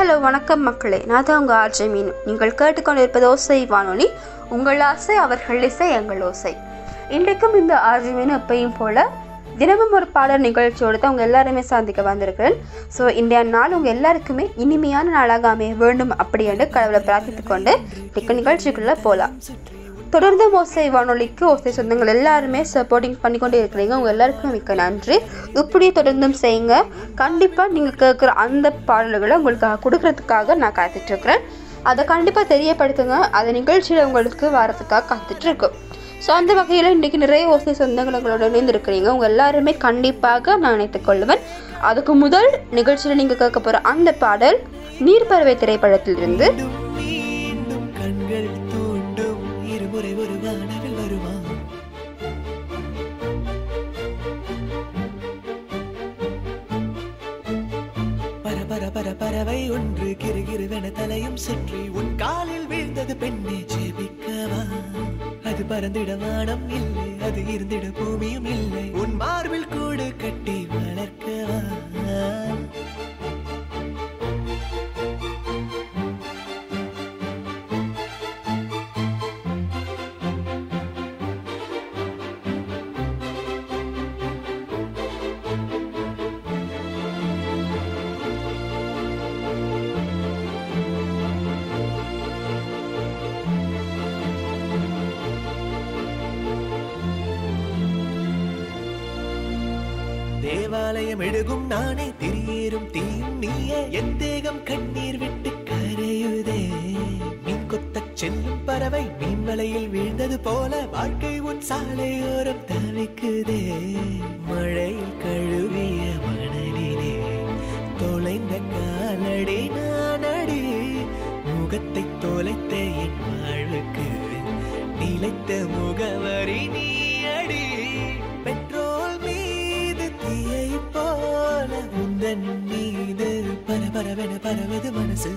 hello வணக்கம் மக்களே நான் தான் உங்கள் ஆர்ஜே மீனு நீங்கள் கேட்டுக்கொண்டிருப்பது ஓசை வானொலி உங்கள் ஆசை அவர்கள் இசை எங்கள் ஓசை இன்றைக்கும் இந்த ஆர்ஜே மீனு எப்பயும் போல தினமும் ஒரு பாடல் நிகழ்ச்சியோடு தான் உங்கள் எல்லாருமே சந்திக்க வந்திருக்கிறேன் ஸோ இன்றைய நாள் உங்கள் எல்லாருக்குமே இனிமையான நாளாக அமைய வேண்டும் அப்படி என்று கடவுளை பிரார்த்தித்துக் கொண்டு இன்றைக்கு நிகழ்ச்சிக்குள்ளே போகலாம் தொடர்ந்து ஓசை வானொலிக்கு ஓசை சொந்தங்கள் எல்லாருமே சப்போர்ட்டிங் பண்ணி கொண்டே இருக்கிறீங்க உங்கள் எல்லாருக்கும் மிக்க நன்றி இப்படியே தொடர்ந்தும் செய்யுங்க கண்டிப்பாக நீங்கள் கேட்குற அந்த பாடல்களை உங்களுக்காக கொடுக்கறதுக்காக நான் காத்துட்ருக்கிறேன் அதை கண்டிப்பாக தெரியப்படுத்துங்க அந்த நிகழ்ச்சியில் உங்களுக்கு வரதுக்காக காத்துட்ருக்கு ஸோ அந்த வகையில் இன்றைக்கி நிறைய ஓசை சொந்தங்கள் எங்களோட இணைந்திருக்கிறீங்க உங்கள் எல்லாருமே கண்டிப்பாக நான் நினைத்துக் கொள்வேன் அதுக்கு முதல் நிகழ்ச்சியில் நீங்கள் கேட்க போகிற அந்த பாடல் நீர்ப்பறவை திரைப்படத்திலிருந்து மீண்டும் மீண்டும் கண்கள் தூண்டும் இருமுறை ஒரு வானவில் வருமா பர பர பர பறவை ஒன்று கிருகிருவென தலையும் சுற்றி உன் காலில் வீழ்ந்தது பெண்ணே ஜெபிக்கவா அது பறந்திட வானம் இல்லை அது இருந்திட பூமியும் இல்லை உன் மார்பில் கூடு கட்டி வளர்க்கவா தேவாலயம் எழுகும் நானே திரியேறும் தீயும் நீயே என் தேகம் கண்ணீர் விட்டு கரையுதே மீன் கொத்தச் செல்லும் பறவை மீன் வலையில் வீழ்ந்தது போல வாழ்க்கை உன் சாலையோரம் தவிக்குதே மழையில் கழுவிய மணலிலே தொலைந்த காலடி நானடி முகத்தை தொலைத்த என் வாழ்வுக்கு நிலைத்த முகவரி நீ அடி பெட்ரோல் மீது தீயை போல உந்தன் மீது பரபரவென பரவது மனசு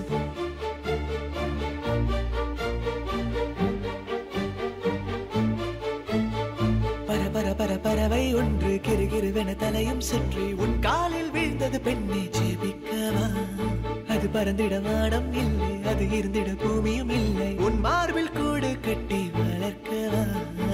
பரபர பர பறவை ஒன்று கிருகிருவென தலையும் சுற்றி உன் காலில் வீழ்ந்தது பெண்ணை ஜெபிக்கவா அது பறந்திட வானம் இல்லை அது இருந்திட பூமியும் இல்லை உன் மார்பில் கூடு கட்டி வளர்க்கவா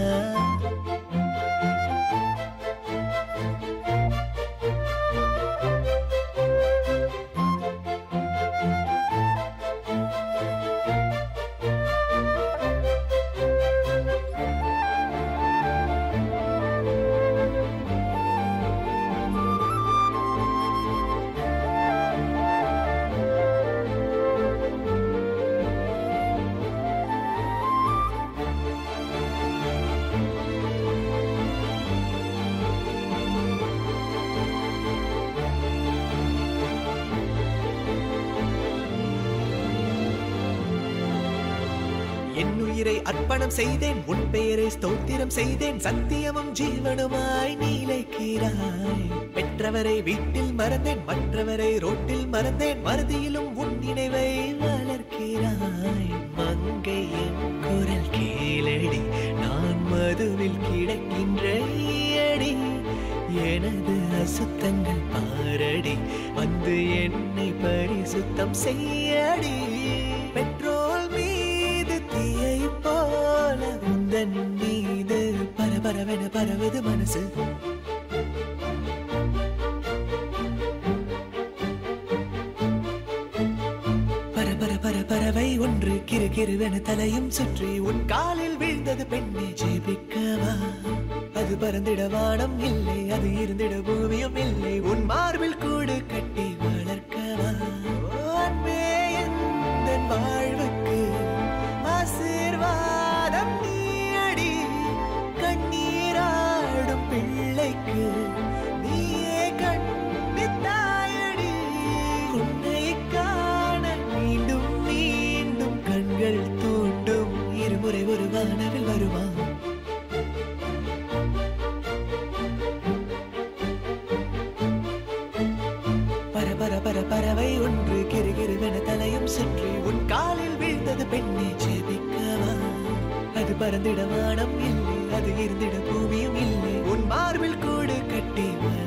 என் உயிரை அர்ப்பணம் செய்தேன் உன் பெயரை ஸ்தோத்திரம் செய்தேன் சத்தியமும் ஜீவனுமாய் நீலைக்கிறாய் பெற்றவரை வீட்டில் மறந்தேன் மற்றவரை ரோட்டில் மறந்தேன் மறுதியிலும் உன் நினைவை வளர்க்கிறாய் மங்கை என் குரல் கேளடி நான் மதுவில் கிடக்கின்ற ஈயடி எனது அசுத்தங்கள் பாரடி வந்து என்னை பரிசுத்தம் செய்யடி பெட்ரோல் மீது தீயை போல உந்தன் மீது பரபரவென பரவது மனசு பரபர பர பறவை ஒன்று கிருகிருவென தலையும் சுற்றி உன் காலில் வீழ்ந்தது பெண்ணை ஜெபிக்கவா அது பறந்திட வானம் இல்லை அது இருந்திட பூமியும் இல்லை உன் மார்பில் கூடு கட்டி வளர்க்கவா ஓ, அன்பே எந்தன் வாழ்வுக்கு ஆசீர்வாதம் நீயடி கண்ணீராடும் பிள்ளைக்கு நீயே கண்ணித்தாயடி உன்னை காண மீண்டும் மீண்டும் கண்கள் தூண்டும் இருமுறை ஒரு வானவில் வருமா பர பர பர பறவை ஒன்று கிருகிருவென தலையும் சுற்றி உன் காலில் வீழ்ந்தது பெண்ணை ஜெபிக்கவா அது பறந்திட வானம் இல்லை அது இருந்திட பூமியும் இல்லை உன் மார்பில் கூடு கட்டி